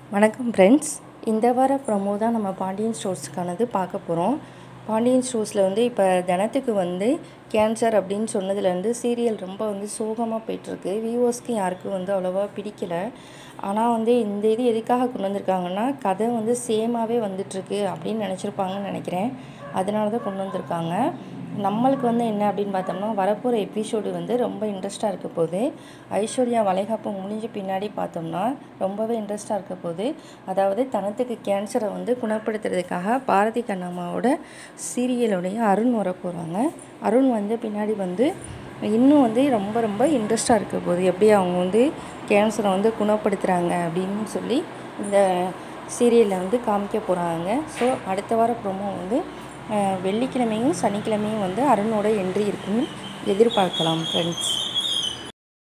வணக்கம் ஃப்ரெண்ட்ஸ் இந்த வார ப்ரமோ தான் நம்ம பாண்டியன் ஸ்டோர்ஸ்க்கானது பார்க்க போகிறோம் பாண்டியன் ஸ்டோர்ஸில் வந்து இப்போ தனத்துக்கு வந்து கேன்சர் அப்படின்னு சொன்னதுலேருந்து சீரியல் ரொம்ப வந்து சோகமாக போயிட்டுருக்கு வியூவர்ஸ்க்கு யாருக்கும் வந்து அவ்வளோவா பிடிக்கல ஆனால் வந்து இந்த இது எதுக்காக கொண்டு வந்திருக்காங்கன்னா கதை வந்து சேமாகவே வந்துட்டுருக்கு அப்படின்னு நினச்சிருப்பாங்கன்னு நினைக்கிறேன் அதனால தான் கொண்டு வந்திருக்காங்க நம்மளுக்கு வந்து என்ன அப்படின்னு பார்த்தோம்னா வரப்போகிற எபிசோடு வந்து ரொம்ப இன்ட்ரெஸ்ட்டாக இருக்க போகுது ஐஸ்வர்யா வளைகாப்பு முடிஞ்ச பின்னாடி பார்த்தோம்னா ரொம்பவே இன்ட்ரெஸ்ட்டாக இருக்க போகுது அதாவது தனத்துக்கு கேன்சரை வந்து குணப்படுத்துறதுக்காக பாரதி கண்ணம்மாவோட சீரியலுடைய அருண் வர போகிறாங்க அருண் வந்து பின்னாடி வந்து இன்னும் வந்து ரொம்ப ரொம்ப இன்ட்ரெஸ்ட்டாக இருக்க போகுது எப்படி அவங்க வந்து கேன்சரை வந்து குணப்படுத்துகிறாங்க அப்படின்னு சொல்லி இந்த சீரியலில் வந்து காமிக்க போகிறாங்க ஸோ அடுத்த வார ப்ரோமோ வந்து அஹ், வெள்ளிக்கிழமையும் சனிக்கிழமையும் வந்து அருணோட என்ட்ரி இருக்குன்னு எதிர்பார்க்கலாம் ஃப்ரெண்ட்ஸ்